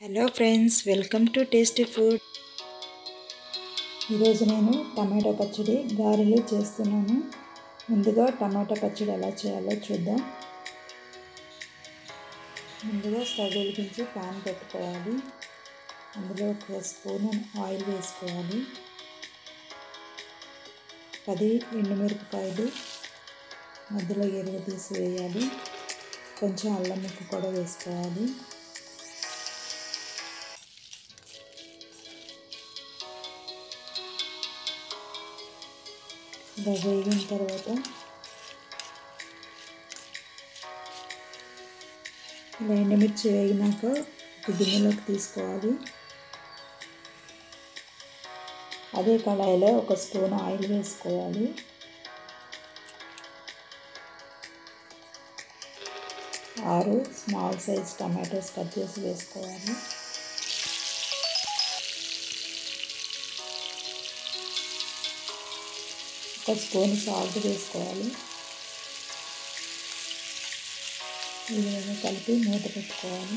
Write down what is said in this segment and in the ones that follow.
hello friends welcome to tasty food ఈరోజు నేను టమాటా పచ్చడి గారెలు చేస్తున్నాను ముందుగా టమాటా పచ్చడి ఎలా చేయాలో చూద్దాం ముందుగా స్టవ్ వెలిగించి ప్యాన్ పెట్టుకోవాలి అందులో ఒక స్పూన్ ఆయిల్ వేసుకోవాలి పది ఎండుమిరపకాయలు మధ్యలో ఎరుగు తీసి వేయాలి కొంచెం అల్లం ముక్క కూడా వేసుకోవాలి ఇలా వేగిన తర్వాత ఇలా ఎండుమిర్చి వేగినాక ఒక గిన్నెలోకి తీసుకోవాలి అదే కళాయిలో ఒక స్పూన్ ఆయిల్ వేసుకోవాలి ఆరు స్మాల్ సైజ్ టమాటోస్ కట్ చేసి వేసుకోవాలి ఒక స్పూన్ సాల్ట్ వేసుకోవాలి ఈ విధంగా కలిపి మూత పెట్టుకోవాలి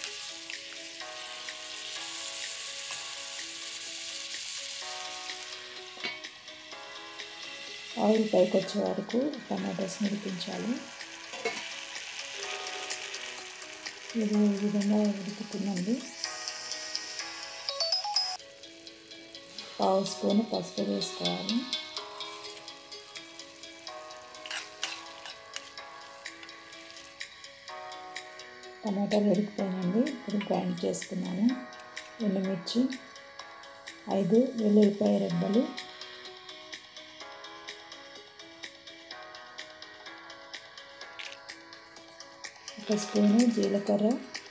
ఆయిల్ పైకి వచ్చే వరకు టమాటోస్ ఉడికించాలి ఇది ఈ విధంగా ఉడుకుతుందండి పావు స్పూన్ పసుపు వేసుకోవాలి టమాటాలు ఉడికిపోయినండి ఇప్పుడు గ్రైండ్ చేసుకున్నాను ఎండుమిర్చి ఐదు వెల్లుల్లిపాయ రెబ్బలు ఒక స్పూను జీలకర్ర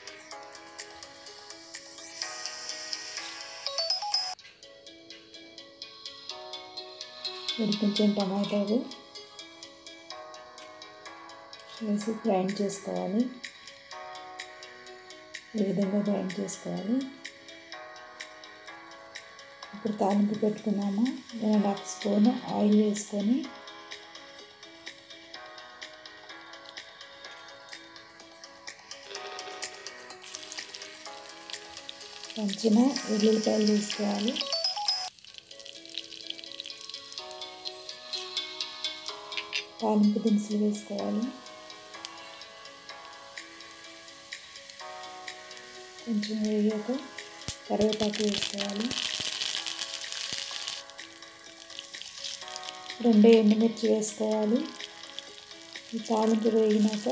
ఉడికించిన టమాటాలు వేసి గ్రైండ్ చేసుకోవాలి ఈ విధంగా గ్రైండ్ చేసుకోవాలి ఇప్పుడు తాలింపు పెట్టుకున్నాము one and half spoon oil వేసుకొని పంచిన ఉల్లిపాయలు తీసుకోవాలి తాలింపు దినుసులు వేసుకోవాలి కొంచెం వేగాక కరివేపాకు వేసుకోవాలి రెండు ఎండుమిర్చి వేసుకోవాలి ఈ తాలింపు వేగినాక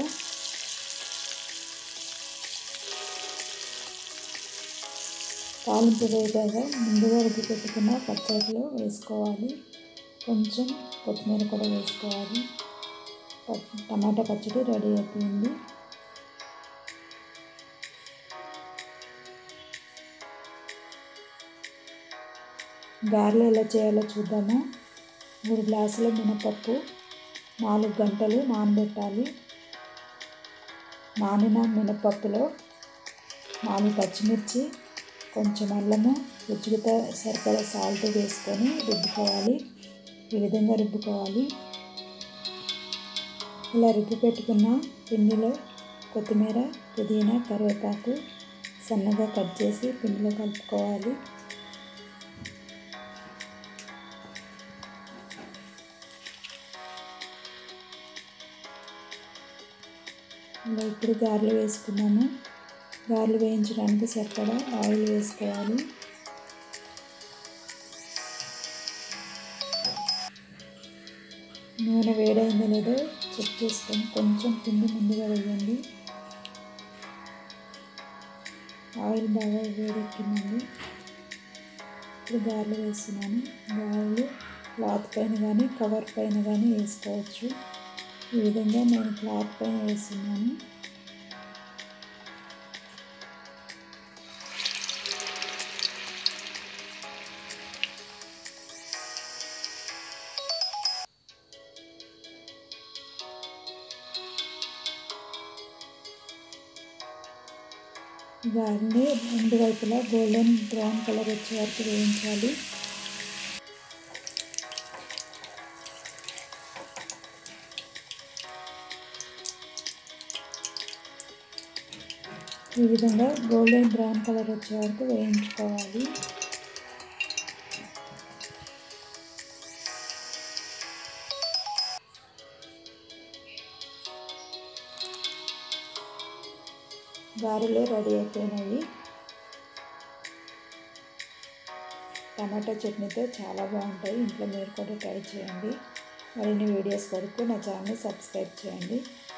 తాలింపు వేగాక ముందుగా రుబ్బి పెట్టుకున్న పచ్చడిలో వేసుకోవాలి కొంచెం కొత్తిమీర కూడా వేసుకోవాలి టమాటా పచ్చడి రెడీ అయిపోయింది గారెలు ఎలా చేయాలో చూద్దాము మూడు గ్లాసుల మినపప్పు నాలుగు గంటలు నానబెట్టాలి నానిన మినపప్పులో నాలుగు పచ్చిమిర్చి కొంచెం అల్లము రుచికి సరిపడా సాల్ట్ వేసుకొని రుబ్బుకోవాలి ఈ విధంగా రుబ్బుకోవాలి ఇలా రుబ్బి పెట్టుకున్న పిండిలో కొత్తిమీర పుదీనా కరివేపాకు సన్నగా కట్ చేసి పిండిలో కలుపుకోవాలి ఇలా ఇప్పుడు గారెలు వేసుకున్నాము గారెలు వేయించడానికి సరిపడా ఆయిల్ వేసుకోవాలి నూనె వేడైందో లేదో చెక్ చేసుకొని కొంచెం పిండి ముందుగా వేయండి ఆయిల్ బాగా వేడెక్కిందండి ఇప్పుడు గారెలు వేస్తున్నాను గారెలు క్లాత్ పైన కానీ కవర్ పైన కానీ వేసుకోవచ్చు ఈ విధంగా నేను క్లాత్ పైన వేస్తున్నాను గారిని రెండు వైపులా గోల్డెన్ బ్రౌన్ కలర్ వచ్చే వరకు వేయించాలి ఈ విధంగా గోల్డెన్ బ్రౌన్ కలర్ వచ్చే వరకు వేయించుకోవాలి గారెలు రెడీ అయిపోయినాయి టమాటా చట్నీతో చాలా బాగుంటాయి ఇంట్లో మీరు కూడా ట్రై చేయండి మరిన్ని వీడియోస్ వరకు నా ఛానల్ సబ్స్క్రైబ్ చేయండి